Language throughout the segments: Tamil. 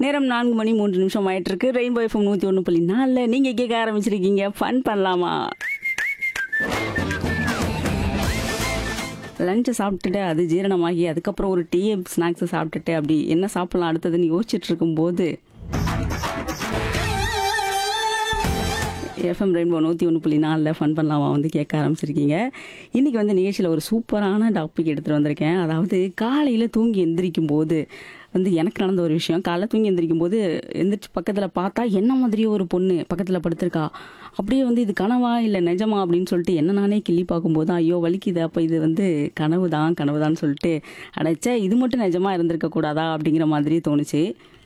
நேரம் நான்கு மணி மூன்று நிமிஷம் ஆயிட்டு இருக்கு ரெயின்போ எஃப்எம் நூற்றி ஒன்று புள்ளி நாலில் நீங்கள் கேட்க ஆரம்பிச்சிருக்கீங்க ஃபன் பண்ணலாமா லஞ்சை சாப்பிட்டுட்டு அது ஜீரணமாகி அதுக்கப்புறம் ஒரு டீ ஸ்நாக்ஸை சாப்பிட்டுட்டு அப்படி என்ன சாப்பிடலாம் அடுத்ததுன்னு யோசிச்சுட்டு இருக்கும்போது எஃப்எம் ரெயின்போ நூற்றி ஒன்று புள்ளி நாலில் ஃபன் பண்ணலாமா வந்து கேட்க ஆரம்பிச்சிருக்கீங்க இன்றைக்கி வந்து நிகழ்ச்சியில் ஒரு சூப்பரான டாபிக் எடுத்துகிட்டு வந்திருக்கேன் அதாவது காலையில் தூங்கி எந்திரிக்கும் போது வந்து எனக்கு நடந்த ஒரு விஷயம் காலைல தூங்கி எந்திரிக்கும் போது எந்திரிச்சு பக்கத்தில் பார்த்தா என்ன மாதிரியே ஒரு பொண்ணு பக்கத்தில் படுத்திருக்கா அப்படியே வந்து இது கனவா இல்லை நிஜமா அப்படின்னு சொல்லிட்டு என்ன நானே கிள்ளி பார்க்கும்போது ஐயோ வலிக்குது அப்போ இது வந்து கனவு தான் கனவு தான் சொல்லிட்டு அடைச்சே இது மட்டும் நிஜமாக இருந்திருக்க கூடாதா அப்படிங்கிற மாதிரி தோணுச்சு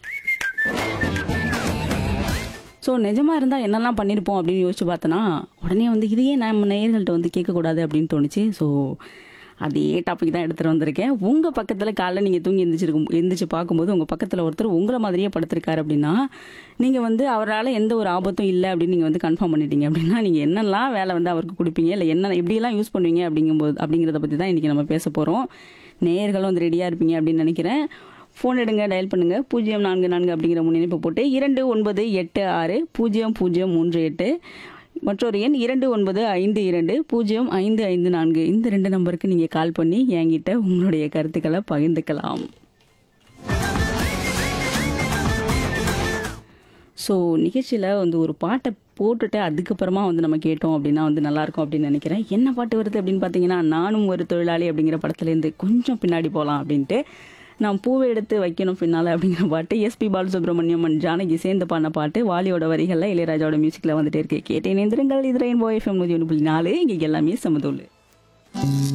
ஸோ நிஜமாக இருந்தால் என்னெல்லாம் பண்ணியிருப்போம் அப்படின்னு யோசிச்சு பார்த்தோன்னா உடனே வந்து இதையே நம்ம நேயர்கள்ட்ட வந்து கேட்கக்கூடாது அப்படின்னு தோணுச்சு ஸோ அதே டாபிக் தான் எடுத்துகிட்டு வந்திருக்கேன் உங்கள் பக்கத்தில் காலைல நீங்கள் தூங்கி எந்திரிச்சிருக்கும் எந்திரிச்சு பார்க்கும்போது உங்கள் பக்கத்தில் ஒருத்தர் உங்களை மாதிரியே படுத்திருக்காரு அப்படின்னா நீங்கள் வந்து அவரால் எந்த ஒரு ஆபத்தும் இல்லை அப்படின்னு நீங்கள் வந்து கன்ஃபார்ம் பண்ணிட்டீங்க அப்படின்னா நீங்கள் என்னெல்லாம் வேலை வந்து அவருக்கு கொடுப்பீங்க இல்லை என்ன எப்படியெல்லாம் யூஸ் பண்ணுவீங்க அப்படிங்கும்போது அப்படிங்கிறத பற்றி தான் இன்றைக்கி நம்ம பேச போகிறோம் நேயர்களும் வந்து ரெடியாக இருப்பீங்க அப்படின்னு நினைக்கிறேன் ஃபோன் எடுங்க டயல் பண்ணுங்க பூஜ்ஜியம் நான்கு நான்கு அப்படிங்கிற முன்னிணைப்பு போட்டு இரண்டு ஒன்பது எட்டு ஆறு பூஜ்ஜியம் பூஜ்ஜியம் மூன்று எட்டு மற்றொரு எண் இரண்டு ஒன்பது ஐந்து இரண்டு பூஜ்ஜியம் ஐந்து ஐந்து நான்கு இந்த ரெண்டு நம்பருக்கு நீங்கள் கால் பண்ணி என்கிட்ட உங்களுடைய கருத்துக்களை பகிர்ந்துக்கலாம் ஸோ நிகழ்ச்சியில் வந்து ஒரு பாட்டை போட்டுட்டு அதுக்கப்புறமா வந்து நம்ம கேட்டோம் அப்படின்னா வந்து நல்லாயிருக்கும் அப்படின்னு நினைக்கிறேன் என்ன பாட்டு வருது அப்படின்னு பார்த்தீங்கன்னா நானும் ஒரு தொழிலாளி அப்படிங்கிற படத்துலேருந்து கொஞ்சம் பின்னாடி போகலாம் அப்படின்ட்டு நான் பூவை எடுத்து வைக்கணும் பின்னால் அப்படிங்கிற பாட்டு எஸ்பி பாலசுப்ரமணியம் அண்ட் ஜானகி சேர்ந்து பாடின பாட்டு வாலியோட வரிகளில் இளையராஜாவோட மியூசிக்கில் வந்துட்டே இருக்கு கேட்டேன் இணைந்திருங்கள் இது ரெயின்போ எஃப்எம் நூற்றி ஒன்று புள்ளி நாலு இங்கே எல்லாமே சமதூள்